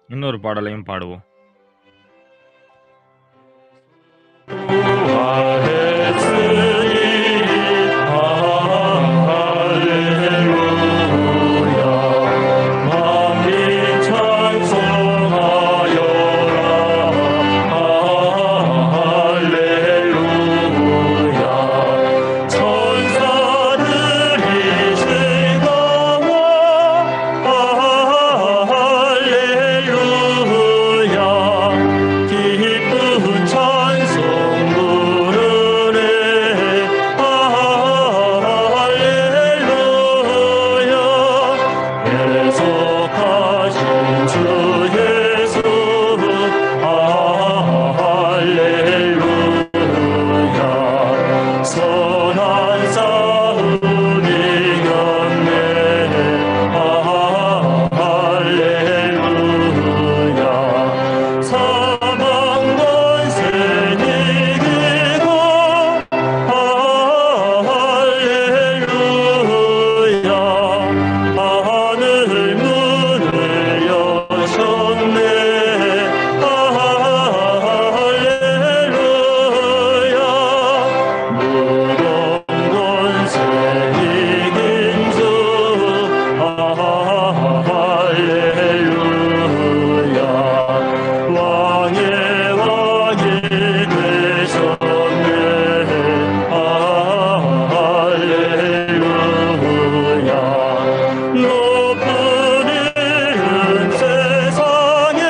இன்னொரு பாடலையும் பாடுவோம். 기쁜 찬송 부르네 할렐루야 계속하신 주 예수 할렐루야 선한 싸움 이겼네 할렐루야 사망 권세 이기고 할렐루야 하늘 문을 여셨네 할렐루야 무덤 권세 이긴 주 할렐루야 왕의 왕이 되셨네 할렐루야 높은 이름 세상에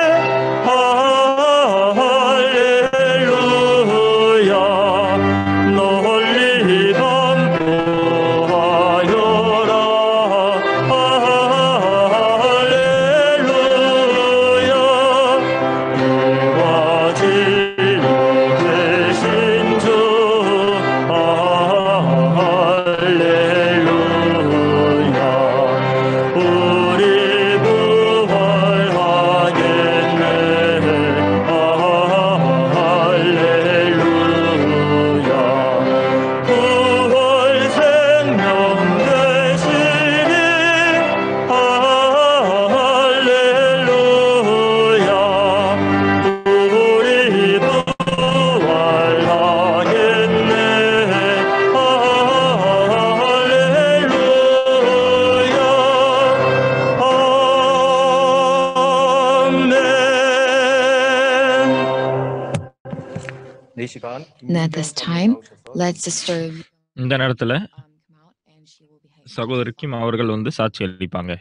할렐루야 널리 반포하여라 할렐루야 일과 진리 되신 주 할렐루야 우리 부활하겠네 할렐루야 부활 생명 되시니 할렐루야 우리 부활하겠네 할렐루야 아멘 이 시간 And at this time, let Sister இந்த நேரத்துல um, come out and she will be having சகோதரி கிம் அவர்கள் வந்து சாட்சி அளிப்பாங்க.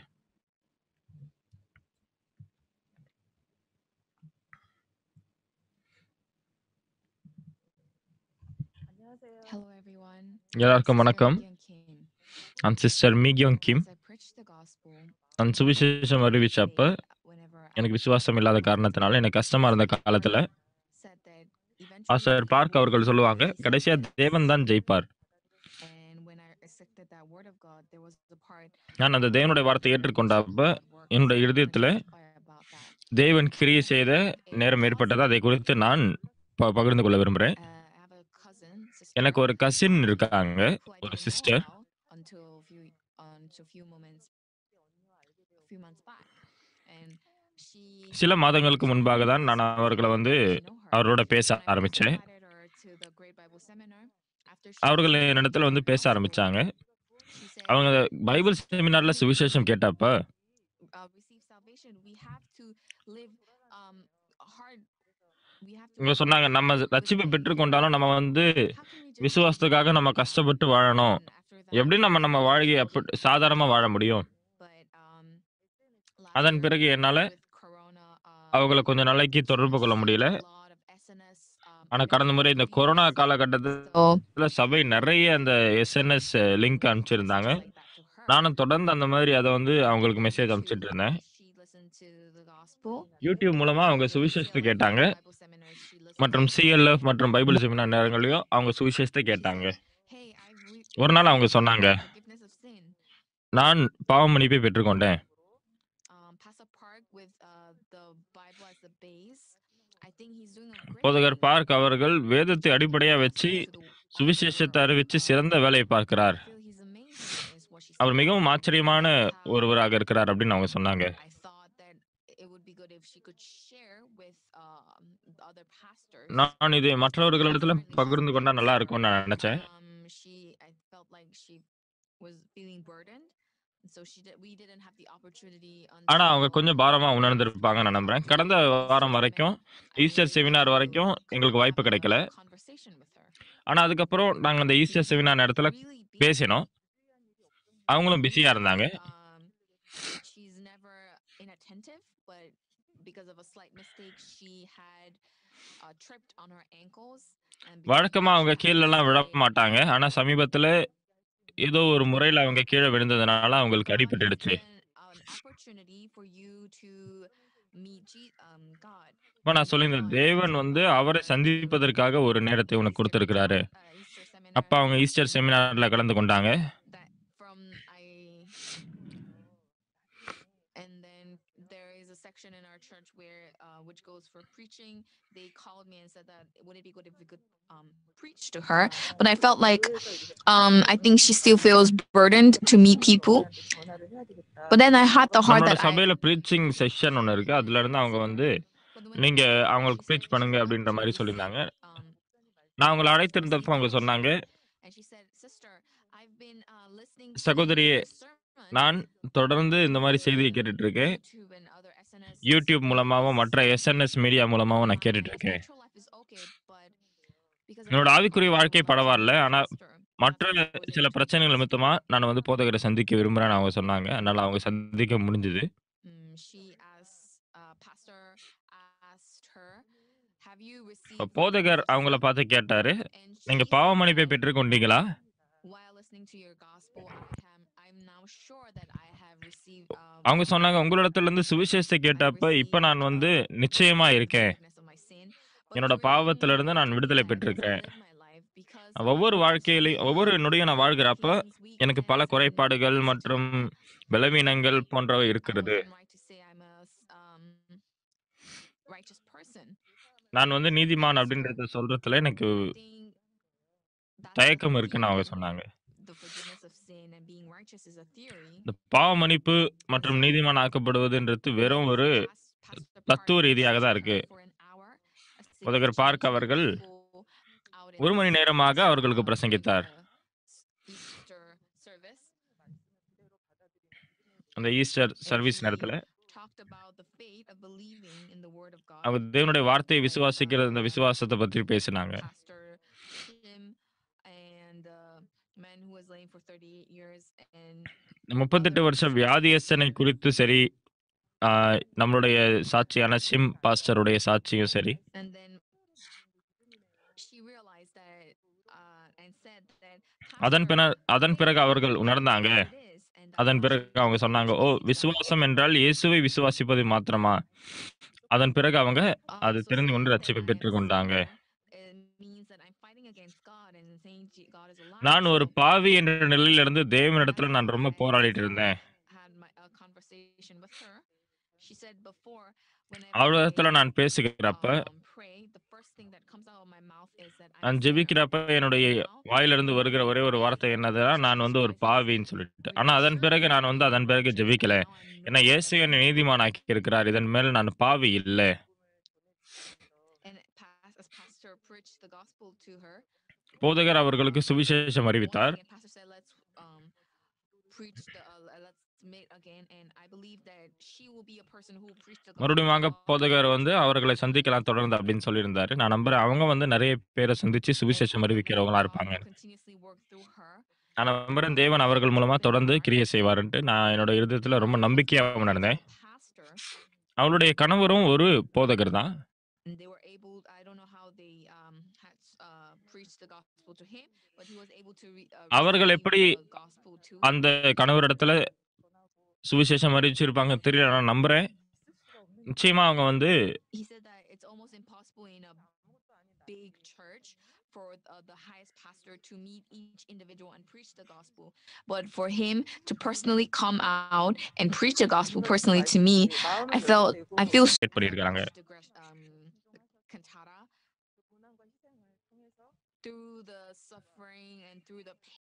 Hello everyone. எல்லாருக்கும் வணக்கம். Sister Young Kim. நான் sister Mikyoung Kim. As I preached the gospel, நான் சுவிசேஷம் அறிவிச்சப்ப whenever I எனக்கு விசுவாசம் இல்லாத காரணத்தினால எனக்கு கஷ்டமா இருந்த காலத்துல said that eventually pastor Park அவர்கள் சொல்லுவாங்க கடைசியா தேவன் தான் ஜெயிப்பார். and when I accepted that word of God, there was a part நான் அந்த தேவனுடைய வார்த்தையை ஏற்றுக்கொண்டப்ப work என்னுடைய இருதயத்துல about that. தேவன் கிரியை செய்த நேரம் ஏற்பட்டது அதை குறித்து நான் ப- பகிர்ந்து கொள்ள விரும்புறேன். Uh, I have a cousin, sister, எனக்கு ஒரு கசின் இருக்காங்க who I ஒரு didn't know sister about until a few until few moments few months back and she சில மாதங்களுக்கு முன்பாக தான் நான் அவர்களை வந்து அவரோட பேச ஆரம்பிச்சேன். அவர்கள் என்னிடத்துல வந்து பேச ஆரம்பிச்சாங்க. அவங்க பைபிள் செமினார்ல சுவிசேஷம் கேட்டப்ப இவங்க சொன்னாங்க நம்ம ரட்சிப்பை பெற்றுக்கொண்டாலும் நம்ம வந்து விசுவாசத்துக்காக நம்ம கஷ்டப்பட்டு வாழணும். எப்படி நம்ம நம்ம வாழ்க்கையை அப்ப சாதாரணமா வாழ முடியும்? அதன் பிறகு என்னால அவங்கள கொஞ்ச நாளைக்கு தொடர்பு கொள்ள முடியல. ஆனா கடந்த முறை இந்த கொரோனா காலகட்டத்துல So, சபை நிறைய அந்த எஸ்என்எஸ் லிங்க் அனுப்பிச்சிருந்தாங்க. நானும் தொடர்ந்து அந்த மாதிரி அதை வந்து அவங்களுக்கு மெசேஜ் அனுப்பிச்சிட்டு இருந்தேன். யூடியூப் மூலமா அவங்க சுவிசேஷத்தை கேட்டாங்க. மற்றும் சிஎல்எஃப் மற்றும் பைபிள் செமினார் நேரங்களையும் அவங்க சுவிசேஷத்தை கேட்டாங்க. ஒரு நாள் அவங்க சொன்னாங்க நான் பாவ மன்னிப்பை பெற்றுக்கொண்டேன். போதகர் பார்க் அவர்கள் வேதத்தை அடிப்படையா வச்சு சுவிசேஷத்தை அறிவிச்சு சிறந்த வேலையை பார்க்கிறார். அவர் மிகவும் ஆச்சரியமான ஒருவராக இருக்கிறார் அப்படின்னு அவங்க சொன்னாங்க. it would be good if she could share with um, the other pastors. நான் இதை because மற்றவர்களிடத்துல currently she பகிர்ந்து கொண்டா feels நல்லா இருக்கும்னு நான் நினைச்சேன். um, she I felt like she was feeling burdened. So she did, we didn't have the opportunity ஆனா அவங்க until கொஞ்சம் பாரமா um, உணர்ந்திருப்பாங்கன்னு நான் நம்புறேன். கடந்த Easter வாரம் sermon. வரைக்கும் I Easter was seminar able வரைக்கும் to எங்களுக்கு வாய்ப்பு have கிடைக்கல. a conversation with her. ஆனா அதுக்கப்புறம் நாங்க அந்த ஈஸ்டர் She's செமினார் நேரத்துல really busy. பேசினோம். அவங்களும் பிஸியா இருந்தாங்க. Um, she's never inattentive, but because of a slight mistake, she had uh, tripped on her ankles. And because of வழக்கமா that, அவங்க she had கீழலாம் விழ fallen. மாட்டாங்க. ஆனா சமீபத்துல ஏதோ ஒரு முறையில அவங்க கீழ விழுந்ததுனால அவங்களுக்கு God has அடிபட்டுடுச்சு. been an opportunity for you to meet Je- um, God. இப்ப நான் And சொல்லியிருந்தேன் God தேவன் has வந்து been அவரை able to சந்திப்பதற்காக ஒரு நேரத்தை உனக்கு Easter கொடுத்திருக்கிறாரு. uh, Easter அப்ப seminar அவங்க ஈஸ்டர் and செமினார்ல கலந்து கொண்டாங்க. that from I and then there is a section in our church where uh, which goes for preaching. They called me and said that would it be good if we could um, preach to her? But I felt like um, I think she still feels burdened to meet people. But then I had the heart நம்மளோட that I சபையில preaching session ஒண்ணு இருக்கு. அதுல இருந்து அவங்க வந்து but when நீங்க I asked her, அவங்களுக்கு she said, preach "Would you பண்ணுங்க like அப்படின்ற to மாதிரி சொல்லியிருந்தாங்க. receive um, நான் அவங்கள to அழைத்திருந்தப்ப receive அவங்க the சொன்னாங்க gospel?" And she said, "Sister, I've been uh, listening to சகோதரியே your sermon நான் தொடர்ந்து இந்த மாதிரி செய்தியை via கேட்டுட்டு இருக்கேன். YouTube and other SNS YouTube மூலமாவும் மற்ற medias. எஸ்என்எஸ் மீடியா மூலமாவும் நான் Uh, கேட்டுட்டு my இருக்கேன். spiritual life is okay, but because of என்னோட my ஆவிக்குரிய uh, வாழ்க்கை relationship பரவாயில்ல. with ஆனா pastor, மற்ற pastor was சில able to பிரச்சனைகள் reach me. நிமித்தமா நான் வந்து போதகரை சந்திக்க விரும்புறேன்னு அவங்க சொன்னாங்க. அதனால அவங்க சந்திக்க முடிஞ்சது. Mm, she asked, uh, pastor asked her, "Have you இப்ப received போதகர் religious அவங்கள sin?" பார்த்து கேட்டாரு. And நீங்க she பாவ said மன்னிப்பை that பெற்றுக்கொண்டீங்களா? while listening to your gospel, I am I'm now sure that I have received. Um, அவங்க சொன்னாங்க உங்களிடத்துல இருந்து சுவிசேஷத்தை I கேட்டப்ப இப்ப நான் received வந்து uh, நிச்சயமா the இருக்கேன். forgiveness of my sin. But என்னோட during பாவத்துல இருந்து நான் விடுதலை that as I பெற்றிருக்கிறேன். live my life, because நான் ஒவ்வொரு of so வாழ்க்கையிலையும் ஒவ்வொரு many நொடியும் நான் வாழ்கிறப்ப limitations, எனக்கு பல weakness, and குறைபாடுகள் just மற்றும் uh, பலவீனங்கள் I போன்றவை I இருக்கிறது. wasn't right to say I'm a s- um, righteous person. நான் வந்து as a நீதிமான் pastor. அப்படின்றத சொல்றதுல எனக்கு I think that's a தயக்கம் இருக்குன்னு அவங்க theory. சொன்னாங்க. The forgiveness of sin and being righteous is a theory. இந்த பாவ மன்னிப்பு But மற்றும் நீதிமான் ஆக்கப்படுவதுன்றது வெறும் as ஒரு pas- Pastor Park தத்துவ preached ரீதியாக to தான் her இருக்கு. for an hour, a city போதகர் church பார்க் of அவர்கள் people out in ஒரு the மணி city நேரமாக to அவர்களுக்கு uh, for பிரசங்கித்தார். the s- Easter service. அந்த ஈஸ்டர் And சர்வீஸ் he நேரத்துல talked about the faith of believing in the word of God. அவங்க தேவனுடைய வார்த்தையை Like விசுவாசிக்கிற அந்த uh, விசுவாசத்தை பற்றி பேசினாங்க. Pastor Tim and the man who was lame for 38 years and முப்பத்தெட்டு other வருஷம் pastors. வியாதியஸ்தனை குறித்து சரி ஆ, நம்மளுடைய சாட்சியான சிம் பாஸ்டருடைய சாட்சியும் சரி And then she realized that uh, and said that அதன் பிற Pastor, அதன் பிறகு அவர்கள் faith is உணர்ந்தாங்க what it is. And I அதன் want பிறகு you அவங்க சொன்னாங்க ஓ to see that. விசுவாசம் என்றால் இயேசுவை விசுவாசிப்பது மாத்திரமா அதன் பிறகு அவங்க Uh, அது so தெரிந்து கொண்டு saying that ரட்சிப்பை I am a பெற்றுக்கொண்டாங்க sinner, it means that I'm fighting against God and saying Je- God is a liar. நான் ஒரு So பாவி என்ற நிலையிலிருந்து தேவனிடத்துல Last நான் ரொம்ப time போராடிட்டு I இருந்தேன் had my a conversation with her. She said before, whenever அவ்வளோத்துல I நான் பேசுகிறப்ப um, pray, the first thing that comes out of my mouth is that I'm நான் a sinner. ஜெபிக்கிறப்ப என்னுடைய Now வாயிலிருந்து வருகிற ஒரே ஒரு வார்த்தை என்னதுன்னா நான் வந்து ஒரு பாவின்னு சொல்லிட்டு ஆனா அதன் பிறகு நான் வந்து அதன் பிறகு ஜெபிக்கல ஏன்னா இயேசு என்னை நீதிமானாக்கி இருக்கிறார் இதன் மேல் நான் பாவி இல்லை And pas- as pastor preached the gospel to her, போதகர் அவர்களுக்கு சுவிசேஷம் once அறிவித்தார் again, pastor said, "Let's um, preach the uh, le- let's meet again." And I believe that she will be a person who will preach the gospel மறுபடியும் வாங்க to all போதகர் வந்து churches. அவர்களை சந்திக்கலாம் தொடர்ந்து அப்படின்னு சொல்லியிருந்தாரு நான் நம்புறேன் அவங்க வந்து நிறைய பேரை சந்திச்சு And சுவிசேஷம் I know that அறிவிக்கிறவங்களா God இருப்பாங்க will continuously work through her. நான் நம்புறேன் தேவன் அவர்கள் மூலமா தொடர்ந்து கிரியை செய்வாருன்ட்டு நான் என்னோட இருதயத்துல ரொம்ப Um, நம்பிக்கையா she உணர்ந்தேன் is a pastor, அவளுடைய கணவரும் ஒரு போதகர் தான் and they were able. I don't know how they um, had uh, preached the gospel to him, but he was able to re- uh, அவர்கள் receive எப்படி the gospel too. அந்த கணவரிடத்துல சுவிசேஷம் அறிவிச்சிருப்பாங்க தெரியல நான் நம்புறேன் நிச்சயமா அவங்க வந்து he said that it's almost impossible in a big church for uh, the highest pastor to meet each individual and preach the gospel but for him to personally come out and preach the gospel personally to me i felt i feel s- கேட் பண்ணியிருக்காங்க the Gresh- um, the cantata through the suffering and through the